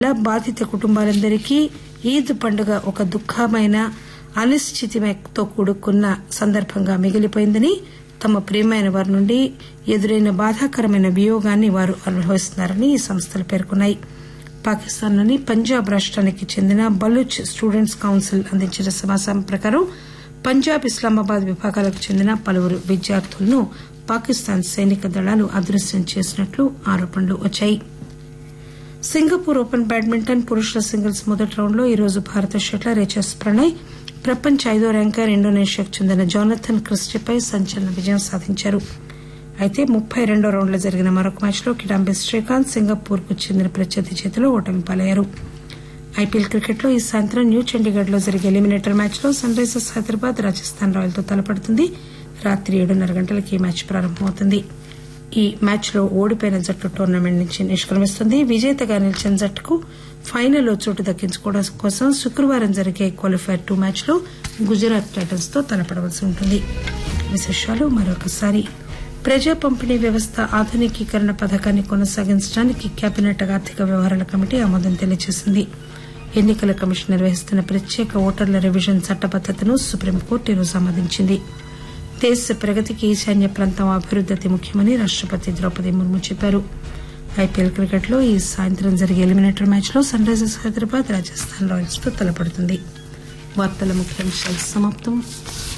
బాధిత కుటుంబాలందరికీ ఈద్ పండుగ ఒక దుఃఖమైన అనిశ్చితితో కూడుకున్న సందర్భంగా మిగిలిపోయిందని తమ ప్రియమైన వారి నుండి ఎదురైన బాధాకరమైన వియోగాన్ని వారు అనుభవిస్తున్నారని ఈ సంస్థలు పేర్కొన్నాయి పాకిస్తాన్లోని పంజాబ్ రాష్టానికి చెందిన బలూచ్ స్టూడెంట్స్ కౌన్సిల్ అందించిన సమాచారం ప్రకారం పంజాబ్ ఇస్లామాబాద్ విభాగాలకు చెందిన పలువురు విద్యార్థులను పాకిస్తాన్ సైనిక దళాలు అదృశ్యం చేసినట్లు ఆరోపణలు వచ్చాయి సింగపూర్ ఓపెన్ బ్యాడ్మింటన్ పురుషుల సింగిల్స్ మొదటి రౌండ్లో ఈరోజు భారత షట్లర్ హెచ్ఎస్ ప్రణయ్ ప్రపంచ ఐదో ర్యాంకర్ ఇండోనేషియాకు చెందిన జోనథన్ క్రిస్టిపై సంచలన విజయం సాధించారు అయితే ముప్పై రెండో రౌండ్లో జరిగిన మరొక మ్యాచ్లో కిడాంబి శ్రీకాంత్ సింగపూర్ కు చెందిన ప్రత్యర్థి చేతిలో ఓటమి పాలయ్యారు ఐపీఎల్ క్రికెట్లో ఈ సాయంత్రం న్యూ చండీగఢ్ లో జరిగే ఎలిమినేటర్ మ్యాచ్లో సన్ రైజర్స్ హైదరాబాద్ రాజస్థాన్ రాయల్తో తలపడుతుంది రాత్రి ఏడున్నర గంటలకు ఈ మ్యాచ్ ప్రారంభమవుతుంది ఈ మ్యాచ్లో ఓడిపోయిన జట్టు టోర్నమెంట్ నుంచి నిష్క్రమిస్తుంది విజేతగా నిలిచిన జట్టుకు ఫైనల్లో చోటు దక్కించుకోవడం కోసం శుక్రవారం జరిగే క్వాలిఫైర్ టూ మ్యాచ్లో గుజరాత్ టైటన్స్ తో తలపడవలసి ఉంటుంది విశేషాలు మరొకసారి ప్రజా పంపిణీ వ్యవస్థ ఆధునికీకరణ పథకాన్ని కొనసాగించడానికి కేబినెట్ ఆర్థిక వ్యవహారాల కమిటీ ఆమోదం తెలియజేసింది ఎన్నికల కమిషన్ నిర్వహిస్తున్న ప్రత్యేక ఓటర్ల రివిజన్ చట్టబద్దతను సుప్రీంకోర్టు ఈరోజు ఆమోదించింది దేశ ప్రగతికి ఈశాన్య ప్రాంతం అభివృద్ది అతి ముఖ్యమని రాష్టపతి ద్రౌపది ముర్ము చెప్పారు ఐపీఎల్ క్రికెట్ లో ఈ సాయంత్రం జరిగే ఎలిమినేటర్ మ్యాచ్ లో Sunrisers Hyderabad Rajasthan Royals తో తలపడుతుంది వార్తల ముఖ్యాంశాలు సమాప్తం